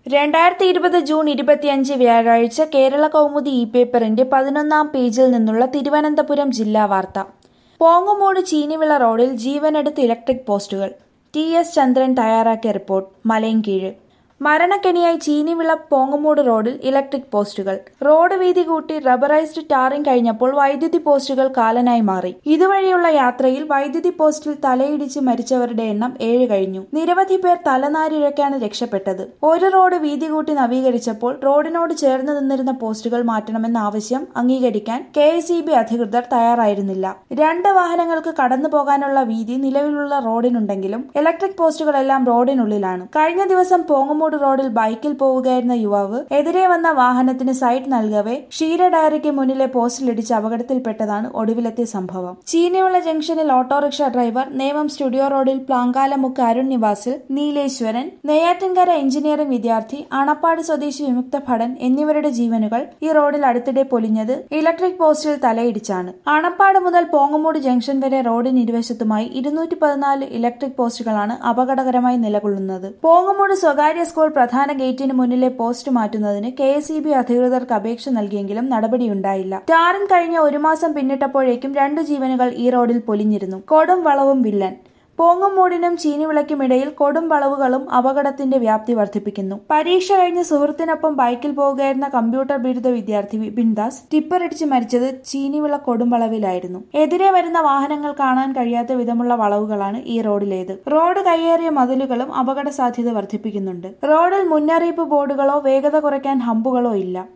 രണ്ടായിരത്തി ഇരുപത് ജൂൺ ഇരുപത്തിയഞ്ച് വ്യാഴാഴ്ച കേരള കൗമുദി ഇ പേപ്പറിന്റെ പതിനൊന്നാം പേജിൽ നിന്നുള്ള തിരുവനന്തപുരം ജില്ലാ വാർത്ത പോങ്ങുമൂട് ചീനിവിള റോഡിൽ ജീവനെടുത്ത് ഇലക്ട്രിക് പോസ്റ്റുകൾ ടി എസ് ചന്ദ്രൻ തയ്യാറാക്കിയ റിപ്പോർട്ട് മലയൻകീഴ് മരണക്കെണിയായി ചീനിവിള പോങ്ങുമൂട് റോഡിൽ ഇലക്ട്രിക് പോസ്റ്റുകൾ റോഡ് വീതി കൂട്ടി റബ്ബറൈസ്ഡ് ടാറിംഗ് കഴിഞ്ഞപ്പോൾ വൈദ്യുതി പോസ്റ്റുകൾ കാലനായി മാറി ഇതുവഴിയുള്ള യാത്രയിൽ വൈദ്യുതി പോസ്റ്റിൽ തലയിടിച്ച് മരിച്ചവരുടെ എണ്ണം ഏഴ് കഴിഞ്ഞു നിരവധി പേർ തലനാരിഴക്കാണ് രക്ഷപ്പെട്ടത് ഒരു റോഡ് വീതി കൂട്ടി നവീകരിച്ചപ്പോൾ റോഡിനോട് ചേർന്ന് നിന്നിരുന്ന പോസ്റ്റുകൾ മാറ്റണമെന്ന ആവശ്യം അംഗീകരിക്കാൻ കെ എസ് ഇ ബി അധികൃതർ തയ്യാറായിരുന്നില്ല രണ്ട് വാഹനങ്ങൾക്ക് കടന്നു പോകാനുള്ള വീതി നിലവിലുള്ള റോഡിനുണ്ടെങ്കിലും ഇലക്ട്രിക് പോസ്റ്റുകളെല്ലാം റോഡിനുള്ളിലാണ് കഴിഞ്ഞ ദിവസം പോങ്ങുമൂട് റോഡിൽ ബൈക്കിൽ പോവുകയായിരുന്ന യുവാവ് എതിരെ വന്ന വാഹനത്തിന് സൈഡ് നൽകവെ ക്ഷീര ഡയറിക്ക് മുന്നിലെ പോസ്റ്റിലിടിച്ച് അപകടത്തിൽപ്പെട്ടതാണ് ഒടുവിലത്തെ സംഭവം ചീനിയുള്ള ജംഗ്ഷനിൽ ഓട്ടോറിക്ഷ ഡ്രൈവർ നേമം സ്റ്റുഡിയോ റോഡിൽ പ്ലാങ്കാലമുക്ക് അരുൺ നിവാസിൽ നീലേശ്വരൻ നെയ്യാറ്റിൻകര എഞ്ചിനീയറിംഗ് വിദ്യാർത്ഥി അണപ്പാട് സ്വദേശി വിമുക്ത ഭടൻ എന്നിവരുടെ ജീവനുകൾ ഈ റോഡിൽ അടുത്തിടെ പൊലിഞ്ഞത് ഇലക്ട്രിക് പോസ്റ്റിൽ തലയിടിച്ചാണ് അണപ്പാട് മുതൽ പോങ്ങമൂട് ജംഗ്ഷൻ വരെ റോഡിന് ഇരുവശത്തുമായി ഇരുന്നൂറ്റി പതിനാല് ഇലക്ട്രിക് പോസ്റ്റുകളാണ് അപകടകരമായി നിലകൊള്ളുന്നത് പോങ്ങമൂട് സ്വകാര്യ സ്കൂൾ പ്രധാന ഗേറ്റിന് മുന്നിലെ പോസ്റ്റ് മാറ്റുന്നതിന് കെ എസ് ഇ ബി അധികൃതർക്ക് അപേക്ഷ നൽകിയെങ്കിലും നടപടിയുണ്ടായില്ല ടാറിംഗ് കഴിഞ്ഞ ഒരു മാസം പിന്നിട്ടപ്പോഴേക്കും രണ്ട് ജീവനുകൾ ഈ റോഡിൽ പൊലിഞ്ഞിരുന്നു കൊടും വളവും വില്ലൻ പോങ്ങുമൂടിനും ചീനിവിളയ്ക്കുമിടയിൽ കൊടും വളവുകളും അപകടത്തിന്റെ വ്യാപ്തി വർദ്ധിപ്പിക്കുന്നു പരീക്ഷ കഴിഞ്ഞ് സുഹൃത്തിനൊപ്പം ബൈക്കിൽ പോവുകയായിരുന്ന കമ്പ്യൂട്ടർ ബിരുദ വിദ്യാർത്ഥി വിപിൻ ദാസ് ടിപ്പറിടിച്ച് മരിച്ചത് ചീനിവിള കൊടുംവളവിലായിരുന്നു എതിരെ വരുന്ന വാഹനങ്ങൾ കാണാൻ കഴിയാത്ത വിധമുള്ള വളവുകളാണ് ഈ റോഡിലേത് റോഡ് കയ്യേറിയ മതിലുകളും അപകട സാധ്യത വർദ്ധിപ്പിക്കുന്നുണ്ട് റോഡിൽ മുന്നറിയിപ്പ് ബോർഡുകളോ വേഗത കുറയ്ക്കാൻ ഹമ്പുകളോ ഇല്ല